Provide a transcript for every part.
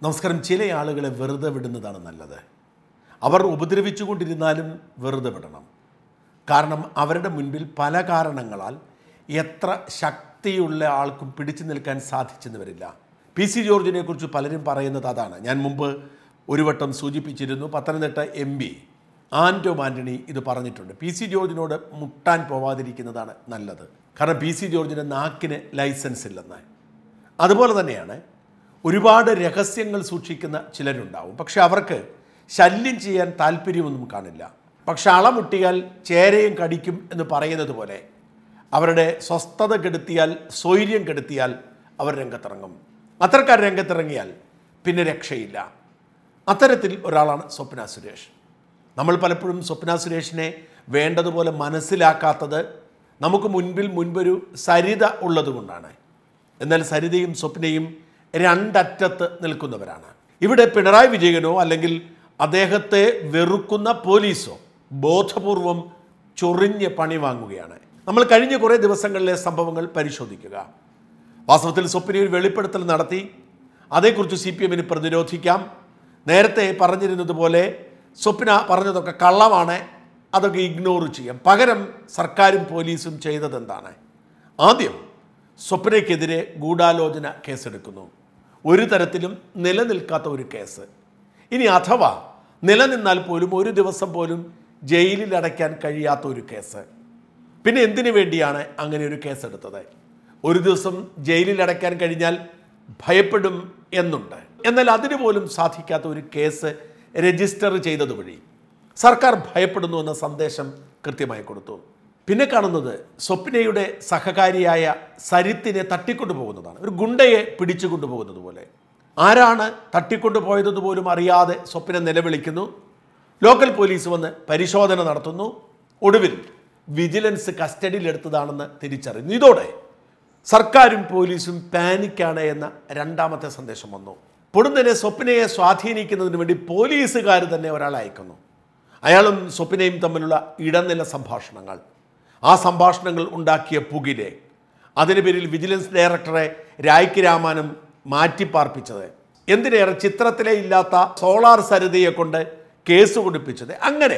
നമസ്കാരം ചില ആളുകളെ വെറുതെ വിടുന്നതാണ് നല്ലത് അവർ ഉപദ്രവിച്ചുകൊണ്ടിരുന്നാലും വെറുതെ വിടണം കാരണം അവരുടെ മുൻപിൽ പല കാരണങ്ങളാൽ എത്ര ശക്തിയുള്ള ആൾക്കും പിടിച്ചു നിൽക്കാൻ സാധിച്ചെന്ന് വരില്ല പി സി ജോർജിനെ കുറിച്ച് പലരും പറയുന്നത് അതാണ് ഞാൻ മുമ്പ് ഒരു വട്ടം സൂചിപ്പിച്ചിരുന്നു പത്തനംതിട്ട എം പി ആൻറ്റോ ആൻ്റണി ഇത് പറഞ്ഞിട്ടുണ്ട് പി സി ജോർജിനോട് മുട്ടാൻ പോവാതിരിക്കുന്നതാണ് നല്ലത് കാരണം പി സി ജോർജിൻ്റെ നാക്കിന് ലൈസൻസ് ഇല്ലെന്ന് അതുപോലെ തന്നെയാണ് ഒരുപാട് രഹസ്യങ്ങൾ സൂക്ഷിക്കുന്ന ചിലരുണ്ടാവും പക്ഷെ അവർക്ക് ശല്യം ചെയ്യാൻ താല്പര്യമൊന്നും കാണില്ല പക്ഷെ അളമുട്ടിയാൽ ചേരയും കടിക്കും എന്ന് പറയുന്നത് പോലെ അവരുടെ സ്വസ്ഥത കെടുത്തിയാൽ സ്വൈര്യം കെടുത്തിയാൽ അവർ രംഗത്തിറങ്ങും അത്തരക്കാർ രംഗത്തിറങ്ങിയാൽ പിന്നെ രക്ഷയില്ല അത്തരത്തിൽ ഒരാളാണ് സ്വപ്ന സുരേഷ് നമ്മൾ പലപ്പോഴും സ്വപ്ന സുരേഷിനെ വേണ്ടതുപോലെ മനസ്സിലാക്കാത്തത് നമുക്ക് മുൻപിൽ മുൻപൊരു സരിത ഉള്ളതുകൊണ്ടാണ് എന്നാൽ സരിതയും സ്വപ്നയും രണ്ടറ്റത്ത് നിൽക്കുന്നവരാണ് ഇവിടെ പിണറായി വിജയനോ അല്ലെങ്കിൽ അദ്ദേഹത്തെ വെറുക്കുന്ന പോലീസോ ബോധപൂർവം ചൊറിഞ്ഞ് പണി വാങ്ങുകയാണ് നമ്മൾ കഴിഞ്ഞ കുറേ ദിവസങ്ങളിലെ സംഭവങ്ങൾ പരിശോധിക്കുക വാസ്തവത്തിൽ സ്വപ്ന ഒരു വെളിപ്പെടുത്തൽ നടത്തി അതേക്കുറിച്ച് സി പി എമ്മിന് പ്രതിരോധിക്കാം നേരത്തെ പറഞ്ഞിരുന്നത് പോലെ സ്വപ്ന പറഞ്ഞതൊക്കെ കള്ളമാണ് അതൊക്കെ ഇഗ്നോർ ചെയ്യാം പകരം സർക്കാരും പോലീസും ചെയ്തതെന്താണ് ആദ്യം സ്വപ്നയ്ക്കെതിരെ ഗൂഢാലോചന കേസെടുക്കുന്നു ഒരു തരത്തിലും നിലനിൽക്കാത്ത ഒരു കേസ് ഇനി അഥവാ നിലനിന്നാൽ പോലും ഒരു ദിവസം പോലും ജയിലിൽ അടയ്ക്കാൻ കഴിയാത്ത ഒരു കേസ് പിന്നെ എന്തിനു വേണ്ടിയാണ് അങ്ങനെ ഒരു കേസെടുത്തത് ഒരു ദിവസം ജയിലിൽ അടയ്ക്കാൻ കഴിഞ്ഞാൽ ഭയപ്പെടും എന്നുണ്ട് എന്നാൽ അതിന് പോലും സാധിക്കാത്ത ഒരു കേസ് രജിസ്റ്റർ ചെയ്തത് വഴി സർക്കാർ ഭയപ്പെടുന്നു എന്ന സന്ദേശം കൃത്യമായി കൊടുത്തു പിന്നെ കാണുന്നത് സ്വപ്നയുടെ സഹകാരിയായ സരിത്തിനെ തട്ടിക്കൊണ്ടു പോകുന്നതാണ് ഒരു ഗുണ്ടയെ പിടിച്ചു കൊണ്ടുപോകുന്നത് പോലെ ആരാണ് തട്ടിക്കൊണ്ടുപോയതെന്ന് പോലും അറിയാതെ സ്വപ്ന നിലവിളിക്കുന്നു ലോക്കൽ പോലീസ് വന്ന് പരിശോധന നടത്തുന്നു ഒടുവിൽ വിജിലൻസ് കസ്റ്റഡിയിലെടുത്തതാണെന്ന് തിരിച്ചറിയുന്നു ഇതോടെ സർക്കാരും പോലീസും പാനിക്കാണ് എന്ന രണ്ടാമത്തെ സന്ദേശം വന്നു പൊടുന്നനെ സ്വപ്നയെ സ്വാധീനിക്കുന്നതിന് വേണ്ടി പോലീസുകാർ തന്നെ ഒരാളെ അയക്കുന്നു അയാളും സ്വപ്നയും തമ്മിലുള്ള ഇടനില സംഭാഷണങ്ങൾ ആ സംഭാഷണങ്ങൾ ഉണ്ടാക്കിയ പുകിലെ അതിന് പേരിൽ വിജിലൻസ് ഡയറക്ടറെ രായ്ക്ക് രാമാനം മാറ്റിപ്പാർപ്പിച്ചത് എന്തിനേറെ ചിത്രത്തിലെ ഇല്ലാത്ത സോളാർ സരിതയെ കൊണ്ട് കേസ് കൊടുപ്പിച്ചത് അങ്ങനെ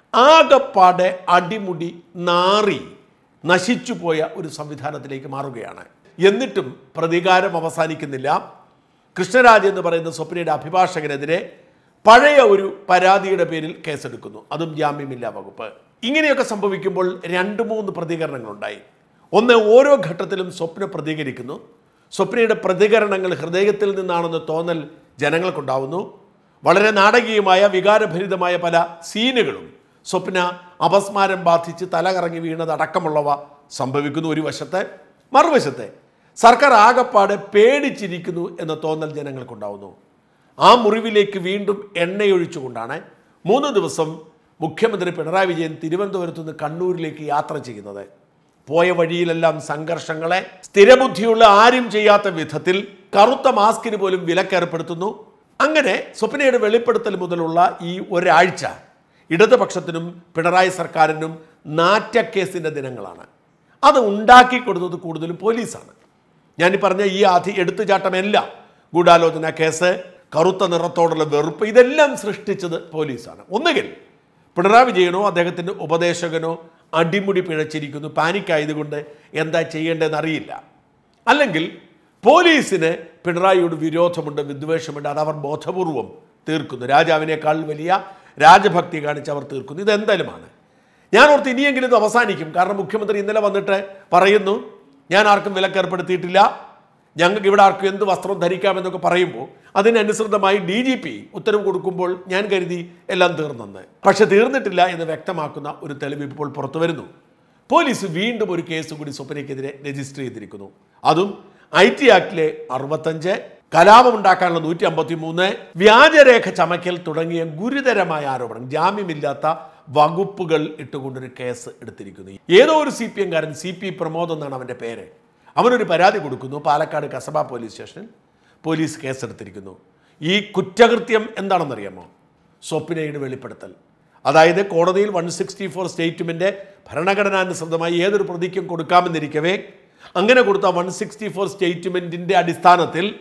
ആകപ്പാടെ അടിമുടി നാറി നശിച്ചുപോയ ഒരു സംവിധാനത്തിലേക്ക് മാറുകയാണ് എന്നിട്ടും പ്രതികാരം അവസാനിക്കുന്നില്ല കൃഷ്ണരാജ് എന്ന് പറയുന്ന സ്വപ്നയുടെ അഭിഭാഷകനെതിരെ പഴയ ഒരു പരാതിയുടെ പേരിൽ കേസെടുക്കുന്നു അതും ജാമ്യമില്ലാ വകുപ്പ് ഇങ്ങനെയൊക്കെ സംഭവിക്കുമ്പോൾ രണ്ട് മൂന്ന് പ്രതികരണങ്ങളുണ്ടായി ഒന്ന് ഓരോ ഘട്ടത്തിലും സ്വപ്ന പ്രതികരിക്കുന്നു സ്വപ്നയുടെ പ്രതികരണങ്ങൾ ഹൃദയത്തിൽ നിന്നാണെന്ന് തോന്നൽ ജനങ്ങൾക്കുണ്ടാവുന്നു വളരെ നാടകീയമായ വികാരഭരിതമായ പല സീനുകളും സ്വപ്ന അപസ്മാരം ബാധിച്ച് തലകറങ്ങി വീണതടക്കമുള്ളവ സംഭവിക്കുന്നു ഒരു വശത്ത് മറുവശത്ത് സർക്കാർ ആകപ്പാടെ പേടിച്ചിരിക്കുന്നു എന്ന തോന്നൽ ജനങ്ങൾക്കുണ്ടാവുന്നു ആ മുറിവിലേക്ക് വീണ്ടും എണ്ണയൊഴിച്ചുകൊണ്ടാണ് മൂന്ന് ദിവസം മുഖ്യമന്ത്രി പിണറായി വിജയൻ തിരുവനന്തപുരത്ത് നിന്ന് കണ്ണൂരിലേക്ക് യാത്ര ചെയ്യുന്നത് പോയ വഴിയിലെല്ലാം സംഘർഷങ്ങളെ സ്ഥിരബുദ്ധിയുള്ള ആരും ചെയ്യാത്ത വിധത്തിൽ കറുത്ത മാസ്കിന് പോലും വിലക്കേർപ്പെടുത്തുന്നു അങ്ങനെ സ്വപ്നയുടെ വെളിപ്പെടുത്തൽ മുതലുള്ള ഈ ഒരാഴ്ച ഇടതുപക്ഷത്തിനും പിണറായി സർക്കാരിനും നാറ്റക്കേസിൻ്റെ ദിനങ്ങളാണ് അത് ഉണ്ടാക്കി കൊടുത്തത് കൂടുതലും പോലീസാണ് ഞാൻ ഈ പറഞ്ഞ ഈ അധി എടുത്തുചാട്ടമെല്ലാം ഗൂഢാലോചന കേസ് കറുത്ത നിറത്തോടുള്ള വെറുപ്പ് ഇതെല്ലാം സൃഷ്ടിച്ചത് പോലീസാണ് ഒന്നുകിൽ പിണറായി വിജയനോ അദ്ദേഹത്തിൻ്റെ ഉപദേശകനോ അടിമുടി പിഴച്ചിരിക്കുന്നു പാനിക്കായതുകൊണ്ട് എന്താ ചെയ്യേണ്ടതെന്ന് അറിയില്ല അല്ലെങ്കിൽ പോലീസിന് പിണറായിയോട് വിരോധമുണ്ട് വിദ്വേഷമുണ്ട് അത് അവർ ബോധപൂർവം തീർക്കുന്നു രാജാവിനേക്കാൾ വലിയ രാജഭക്തി കാണിച്ച് അവർ തീർക്കുന്നു ഇതെന്തായാലുമാണ് ഞാൻ ഓർത്ത് ഇനിയെങ്കിലും ഇത് അവസാനിക്കും കാരണം മുഖ്യമന്ത്രി ഇന്നലെ വന്നിട്ട് പറയുന്നു ഞാൻ ആർക്കും വിലക്കേർപ്പെടുത്തിയിട്ടില്ല ഞങ്ങൾക്ക് ഇവിടെ ആർക്കും എന്ത് വസ്ത്രം ധരിക്കാമെന്നൊക്കെ പറയുമ്പോൾ അതിനനുസൃതമായി ഡി ജി പി ഉത്തരവ് കൊടുക്കുമ്പോൾ ഞാൻ കരുതി എല്ലാം തീർന്നെന്ന് പക്ഷെ തീർന്നിട്ടില്ല എന്ന് വ്യക്തമാക്കുന്ന ഒരു തെളിവ് ഇപ്പോൾ പുറത്തു വരുന്നു പോലീസ് വീണ്ടും ഒരു കേസ് കൂടി സ്വപ്നയ്ക്കെതിരെ രജിസ്റ്റർ ചെയ്തിരിക്കുന്നു അതും ഐ ടി ആക്ടിലെ അറുപത്തഞ്ച് കലാപമുണ്ടാക്കാനുള്ള നൂറ്റി അമ്പത്തി മൂന്ന് വ്യാജരേഖ ചമയ്ക്കൽ തുടങ്ങിയ ഗുരുതരമായ ആരോപണം ജാമ്യമില്ലാത്ത വകുപ്പുകൾ ഇട്ടുകൊണ്ടൊരു കേസ് എടുത്തിരിക്കുന്നു ഏതോ ഒരു സി പി എംകാരൻ സി പി പ്രമോദ് എന്നാണ് അവൻ്റെ പേര് അവനൊരു പരാതി കൊടുക്കുന്നു പാലക്കാട് കസബ പോലീസ് സ്റ്റേഷനിൽ പോലീസ് കേസെടുത്തിരിക്കുന്നു ഈ കുറ്റകൃത്യം എന്താണെന്നറിയാമോ സ്വപ്നയുടെ വെളിപ്പെടുത്തൽ അതായത് കോടതിയിൽ വൺ സിക്സ്റ്റി ഫോർ സ്റ്റേറ്റ്മെൻറ്റ് ഭരണഘടനാനുസൃതമായി ഏതൊരു പ്രതിക്കും കൊടുക്കാമെന്നിരിക്കവേ അങ്ങനെ കൊടുത്ത വൺ സിക്സ്റ്റി ഫോർ സ്റ്റേറ്റ്മെൻറ്റിൻ്റെ അടിസ്ഥാനത്തിൽ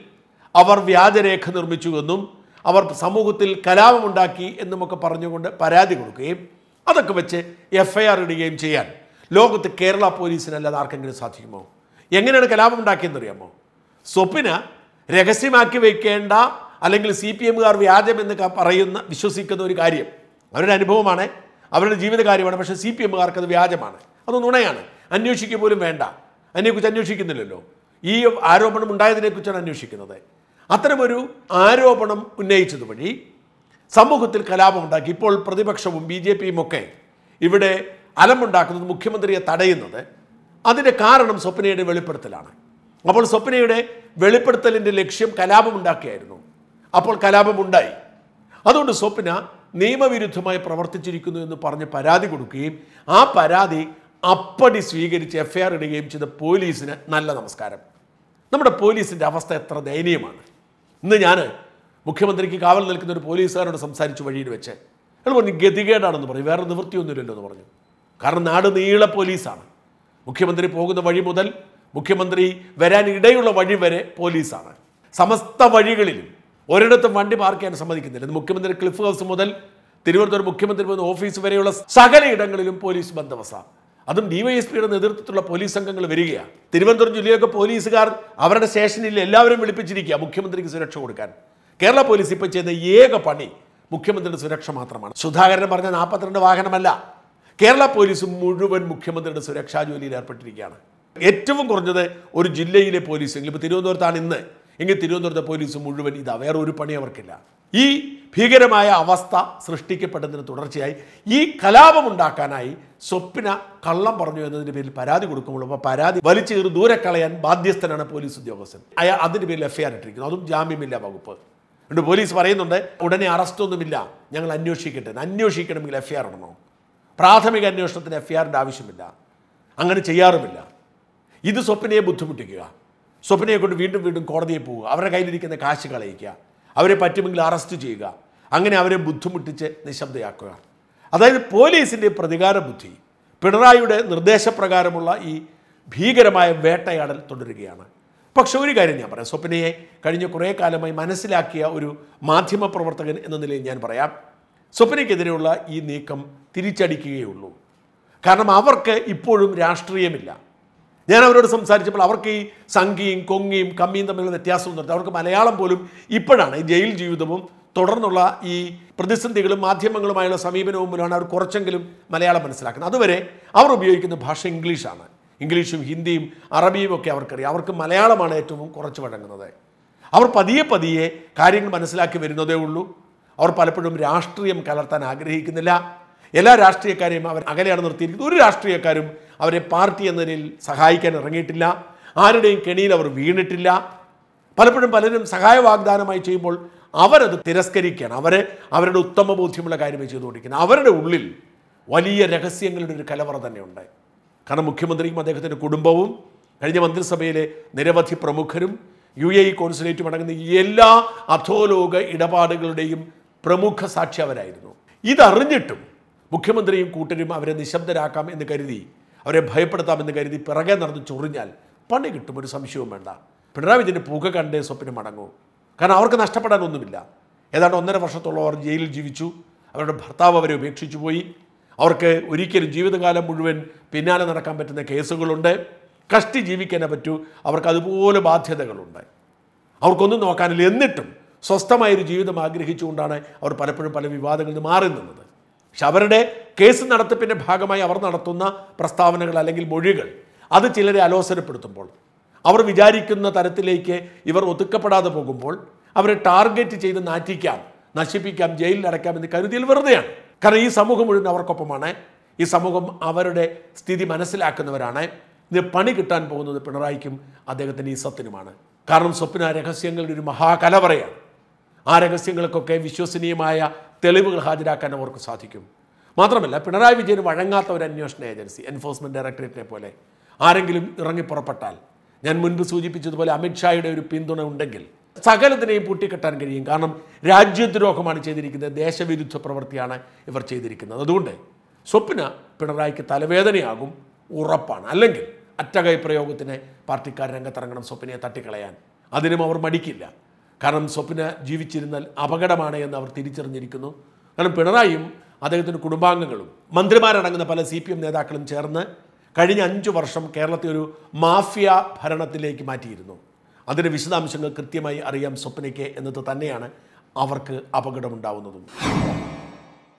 അവർ വ്യാജരേഖ നിർമ്മിച്ചുവെന്നും അവർ സമൂഹത്തിൽ കലാപമുണ്ടാക്കി എന്നുമൊക്കെ പറഞ്ഞുകൊണ്ട് പരാതി കൊടുക്കുകയും അതൊക്കെ വെച്ച് എഫ് ഐ ആർ ഇടുകയും ചെയ്യാൻ ലോകത്ത് കേരള പോലീസിനല്ലാതെ ആർക്കെങ്കിലും സാധിക്കുമോ എങ്ങനെയാണ് കലാപം ഉണ്ടാക്കിയെന്നറിയാമോ സ്വപ്ന രഹസ്യമാക്കി വയ്ക്കേണ്ട അല്ലെങ്കിൽ സി പി എമ്മുകാർ വ്യാജമെന്ന് ക- പറയുന്ന വിശ്വസിക്കുന്ന ഒരു കാര്യം അവരുടെ അനുഭവമാണ് അവരുടെ ജീവിത കാര്യമാണ് പക്ഷേ സി പി എമ്മുകാർക്ക് അത് വ്യാജമാണ് അത് നുണയാണ് അന്വേഷിക്കുക പോലും വേണ്ട അതിനെക്കുറിച്ച് അന്വേഷിക്കുന്നില്ലല്ലോ ഈ ആരോപണം ഉണ്ടായതിനെക്കുറിച്ചാണ് അന്വേഷിക്കുന്നത് അത്തരമൊരു ആരോപണം ഉന്നയിച്ചത് വഴി സമൂഹത്തിൽ കലാപമുണ്ടാക്കി ഇപ്പോൾ പ്രതിപക്ഷവും ബി ജെ പിയും ഒക്കെ ഇവിടെ അലമുണ്ടാക്കുന്നത് മുഖ്യമന്ത്രിയെ തടയുന്നത് അതിൻ്റെ കാരണം സ്വപ്നയുടെ വെളിപ്പെടുത്തലാണ് അപ്പോൾ സ്വപ്നയുടെ വെളിപ്പെടുത്തലിൻ്റെ ലക്ഷ്യം കലാപമുണ്ടാക്കിയായിരുന്നു അപ്പോൾ കലാപമുണ്ടായി അതുകൊണ്ട് സ്വപ്ന നിയമവിരുദ്ധമായി പ്രവർത്തിച്ചിരിക്കുന്നു എന്ന് പറഞ്ഞ് പരാതി കൊടുക്കുകയും ആ പരാതി അപ്പടി സ്വീകരിച്ച് എഫ് ഐ ആർ ഇടുകയും ചെയ്ത പോലീസിന് നല്ല നമസ്കാരം നമ്മുടെ പോലീസിൻ്റെ അവസ്ഥ എത്ര ദയനീയമാണ് ഇന്ന് ഞാൻ മുഖ്യമന്ത്രിക്ക് കാവൽ നിൽക്കുന്ന ഒരു പോലീസുകാരോട് സംസാരിച്ചു വഴിയിൽ വെച്ച് അയാൾ പറഞ്ഞു ഗതികേടാണെന്ന് പറഞ്ഞു വേറെ നിവൃത്തിയൊന്നുമില്ലല്ലോ എന്ന് പറഞ്ഞു കാരണം നാട് നീള പോലീസാണ് മുഖ്യമന്ത്രി പോകുന്ന വഴി മുതൽ മുഖ്യമന്ത്രി വരാൻ ഇടയുള്ള വഴി വരെ പോലീസാണ് സമസ്ത വഴികളിലും ഒരിടത്തും വണ്ടി പാർക്ക് ചെയ്യാൻ സമ്മതിക്കുന്നില്ല ഇത് മുഖ്യമന്ത്രി ക്ലിഫ് ഹൗസ് മുതൽ തിരുവനന്തപുരം മുഖ്യമന്ത്രി പോകുന്ന ഓഫീസ് വരെയുള്ള സകല ഇടങ്ങളിലും പോലീസ് ബന്ദോബസ്ത അതും ഡിവൈഎസ്പിയുടെ നേതൃത്വത്തിലുള്ള പോലീസ് സംഘങ്ങൾ വരികയാണ് തിരുവനന്തപുരം ജില്ലയൊക്കെ പോലീസുകാർ അവരുടെ സ്റ്റേഷനിൽ എല്ലാവരും വിളിപ്പിച്ചിരിക്കുക മുഖ്യമന്ത്രിക്ക് സുരക്ഷ കൊടുക്കാൻ കേരള പോലീസ് ഇപ്പോൾ ചെയ്ത ഏക പണി മുഖ്യമന്ത്രിയുടെ സുരക്ഷ മാത്രമാണ് സുധാകരൻ പറഞ്ഞ നാൽപ്പത്തിരണ്ട് വാഹനമല്ല കേരള പോലീസ് മുഴുവൻ മുഖ്യമന്ത്രിയുടെ സുരക്ഷാ ജോലിയിൽ ഏർപ്പെട്ടിരിക്കുകയാണ് ഏറ്റവും കുറഞ്ഞത് ഒരു ജില്ലയിലെ പോലീസ് എങ്കിലും ഇപ്പോൾ തിരുവനന്തപുരത്താണ് ഇന്ന് എങ്കിൽ തിരുവനന്തപുരത്തെ പോലീസ് മുഴുവൻ ഇതാ വേറെ ഒരു പണി അവർക്കില്ല ഈ ഭീകരമായ അവസ്ഥ സൃഷ്ടിക്കപ്പെട്ടതിന് തുടർച്ചയായി ഈ കലാപമുണ്ടാക്കാനായി സ്വപ്ന കള്ളം പറഞ്ഞു എന്നതിൻ്റെ പേരിൽ പരാതി കൊടുക്കുമ്പോൾ അപ്പോൾ പരാതി വലിച്ചു കയറി ദൂരെ കളയാൻ ബാധ്യസ്ഥനാണ് പോലീസ് ഉദ്യോഗസ്ഥൻ അയാൾ അതിൻ്റെ പേരിൽ എഫ് ഐ ആർ ഇട്ടിരിക്കുന്നു അതും ജാമ്യമില്ല വകുപ്പ് എന്നിട്ട് പോലീസ് പറയുന്നുണ്ട് ഉടനെ അറസ്റ്റൊന്നുമില്ല ഞങ്ങൾ അന്വേഷിക്കട്ടെ അന്വേഷിക്കണമെങ്കിൽ എഫ് ഐ ആർ ഇടണോ പ്രാഥമിക അന്വേഷണത്തിന് എഫ് ഐ ആറിൻ്റെ ആവശ്യമില്ല അങ്ങനെ ചെയ്യാറുമില്ല ഇത് സ്വപ്നയെ ബുദ്ധിമുട്ടിക്കുക സ്വപ്നയെ കൊണ്ട് വീണ്ടും വീണ്ടും കോടതിയിൽ പോവുക അവരുടെ കയ്യിലിരിക്കുന്ന കാശ് കളയിക്കുക അവരെ പറ്റുമെങ്കിൽ അറസ്റ്റ് ചെയ്യുക അങ്ങനെ അവരെ ബുദ്ധിമുട്ടിച്ച് നിശബ്ദയാക്കുക അതായത് പോലീസിൻ്റെ പ്രതികാര ബുദ്ധി പിണറായിയുടെ നിർദ്ദേശപ്രകാരമുള്ള ഈ ഭീകരമായ വേട്ടയാടൽ തുടരുകയാണ് പക്ഷെ ഒരു കാര്യം ഞാൻ പറയാം സ്വപ്നയെ കഴിഞ്ഞ കുറേ കാലമായി മനസ്സിലാക്കിയ ഒരു മാധ്യമപ്രവർത്തകൻ എന്ന നിലയിൽ ഞാൻ പറയാം സ്വപ്നയ്ക്കെതിരെയുള്ള ഈ നീക്കം തിരിച്ചടിക്കുകയുള്ളൂ കാരണം അവർക്ക് ഇപ്പോഴും രാഷ്ട്രീയമില്ല ഞാൻ അവരോട് സംസാരിച്ചപ്പോൾ അവർക്ക് ഈ സംഖ്യയും കൊങ്ങിയും കമ്മിയും തമ്മിലുള്ള വ്യത്യാസം നിർത്തി അവർക്ക് മലയാളം പോലും ഇപ്പോഴാണ് ഈ ജയിൽ ജീവിതവും തുടർന്നുള്ള ഈ പ്രതിസന്ധികളും മാധ്യമങ്ങളുമായുള്ള സമീപനവും മൂലമാണ് അവർ കുറച്ചെങ്കിലും മലയാളം മനസ്സിലാക്കുന്നത് അതുവരെ അവർ ഉപയോഗിക്കുന്ന ഭാഷ ഇംഗ്ലീഷാണ് ഇംഗ്ലീഷും ഹിന്ദിയും അറബിയും ഒക്കെ അവർക്കറിയാം അവർക്ക് മലയാളമാണ് ഏറ്റവും കുറച്ച് വഴങ്ങുന്നത് അവർ പതിയെ പതിയെ കാര്യങ്ങൾ മനസ്സിലാക്കി വരുന്നതേ ഉള്ളൂ അവർ പലപ്പോഴും രാഷ്ട്രീയം കലർത്താൻ ആഗ്രഹിക്കുന്നില്ല എല്ലാ രാഷ്ട്രീയക്കാരെയും അവർ അകലെയാണ് നിർത്തിയിരിക്കുന്നത് ഒരു രാഷ്ട്രീയക്കാരും അവരെ പാർട്ടി എന്ന നിലയിൽ സഹായിക്കാൻ ഇറങ്ങിയിട്ടില്ല ആരുടെയും കെണിയിൽ അവർ വീണിട്ടില്ല പലപ്പോഴും പലരും സഹായ വാഗ്ദാനമായി ചെയ്യുമ്പോൾ അവരത് തിരസ്കരിക്കുകയാണ് അവരെ അവരുടെ ഉത്തമ ബോധ്യമുള്ള കാര്യമേ ചെയ്തുകൊണ്ടിരിക്കുന്നത് അവരുടെ ഉള്ളിൽ വലിയ രഹസ്യങ്ങളുടെ ഒരു കലവറ തന്നെയുണ്ട് കാരണം മുഖ്യമന്ത്രിയും അദ്ദേഹത്തിൻ്റെ കുടുംബവും കഴിഞ്ഞ മന്ത്രിസഭയിലെ നിരവധി പ്രമുഖരും യു എ ഇ കോൺസുലേറ്റും അടങ്ങുന്ന എല്ലാ അധോലോക ഇടപാടുകളുടെയും പ്രമുഖ സാക്ഷി അവരായിരുന്നു ഇതറിഞ്ഞിട്ടും മുഖ്യമന്ത്രിയും കൂട്ടരും അവരെ നിശബ്ദരാക്കാം എന്ന് കരുതി അവരെ ഭയപ്പെടുത്താമെന്ന് കരുതി പിറകെ നടന്ന് ചൊറിഞ്ഞാൽ പണി കിട്ടും ഒരു സംശയവും വേണ്ട പിണറായി വിജയൻ്റെ പുക കണ്ടേ സ്വപ്നം മടങ്ങൂ കാരണം അവർക്ക് നഷ്ടപ്പെടാനൊന്നുമില്ല ഏതാണ്ട് ഒന്നര വർഷത്തോളം അവർ ജയിലിൽ ജീവിച്ചു അവരുടെ ഭർത്താവ് അവരെ ഉപേക്ഷിച്ചു പോയി അവർക്ക് ഒരിക്കലും ജീവിതകാലം മുഴുവൻ പിന്നാലെ നടക്കാൻ പറ്റുന്ന കേസുകളുണ്ട് കഷ്ടി ജീവിക്കാനേ പറ്റൂ അവർക്ക് അതുപോലെ ബാധ്യതകളുണ്ട് അവർക്കൊന്നും നോക്കാനില്ല എന്നിട്ടും സ്വസ്ഥമായൊരു ജീവിതം ആഗ്രഹിച്ചുകൊണ്ടാണ് അവർ പലപ്പോഴും പല വിവാദങ്ങളിൽ നിന്ന് മാറി നിന്നത് പക്ഷെ അവരുടെ കേസ് നടത്തിപ്പിൻ്റെ ഭാഗമായി അവർ നടത്തുന്ന പ്രസ്താവനകൾ അല്ലെങ്കിൽ മൊഴികൾ അത് ചിലരെ അലോസരപ്പെടുത്തുമ്പോൾ അവർ വിചാരിക്കുന്ന തരത്തിലേക്ക് ഇവർ ഒതുക്കപ്പെടാതെ പോകുമ്പോൾ അവരെ ടാർഗറ്റ് ചെയ്ത് നാറ്റിക്കാം നശിപ്പിക്കാം ജയിലിൽ അടയ്ക്കാം എന്ന് കരുതിയിൽ വെറുതെയാണ് കാരണം ഈ സമൂഹം മുഴുവൻ അവർക്കൊപ്പമാണ് ഈ സമൂഹം അവരുടെ സ്ഥിതി മനസ്സിലാക്കുന്നവരാണ് ഇത് പണി കിട്ടാൻ പോകുന്നത് പിണറായിക്കും അദ്ദേഹത്തിൻ്റെ ഈ സത്തിനുമാണ് കാരണം സ്വപ്ന രഹസ്യങ്ങളുടെ ഒരു മഹാകലവറയാണ് ആ രഹസ്യങ്ങൾക്കൊക്കെ വിശ്വസനീയമായ തെളിവുകൾ ഹാജരാക്കാൻ അവർക്ക് സാധിക്കും മാത്രമല്ല പിണറായി വിജയന് വഴങ്ങാത്ത ഒരു അന്വേഷണ ഏജൻസി എൻഫോഴ്സ്മെൻറ്റ് ഡയറക്ടറേറ്റിനെ പോലെ ആരെങ്കിലും ഇറങ്ങി പുറപ്പെട്ടാൽ ഞാൻ മുൻപ് സൂചിപ്പിച്ചതുപോലെ അമിത്ഷായുടെ ഒരു പിന്തുണ ഉണ്ടെങ്കിൽ സകലത്തിനെയും പൂട്ടിക്കെട്ടാൻ കഴിയും കാരണം രാജ്യദ്രോഹമാണ് ചെയ്തിരിക്കുന്നത് ദേശവിരുദ്ധ പ്രവൃത്തിയാണ് ഇവർ ചെയ്തിരിക്കുന്നത് അതുകൊണ്ട് സ്വപ്ന പിണറായിക്ക് തലവേദനയാകും ഉറപ്പാണ് അല്ലെങ്കിൽ അറ്റകൈ പ്രയോഗത്തിന് പാർട്ടിക്കാർ രംഗത്തിറങ്ങണം സ്വപ്നയെ തട്ടിക്കളയാൻ അതിനും അവർ മടിക്കില്ല കാരണം സ്വപ്ന ജീവിച്ചിരുന്നാൽ അപകടമാണ് എന്ന് അവർ തിരിച്ചറിഞ്ഞിരിക്കുന്നു കാരണം പിണറായിയും അദ്ദേഹത്തിൻ്റെ കുടുംബാംഗങ്ങളും മന്ത്രിമാരടങ്ങുന്ന പല സി പി എം നേതാക്കളും ചേർന്ന് കഴിഞ്ഞ അഞ്ചു വർഷം കേരളത്തെ ഒരു മാഫിയ ഭരണത്തിലേക്ക് മാറ്റിയിരുന്നു അതിൻ്റെ വിശദാംശങ്ങൾ കൃത്യമായി അറിയാം സ്വപ്നയ്ക്ക് എന്നത് തന്നെയാണ് അവർക്ക് അപകടമുണ്ടാവുന്നതും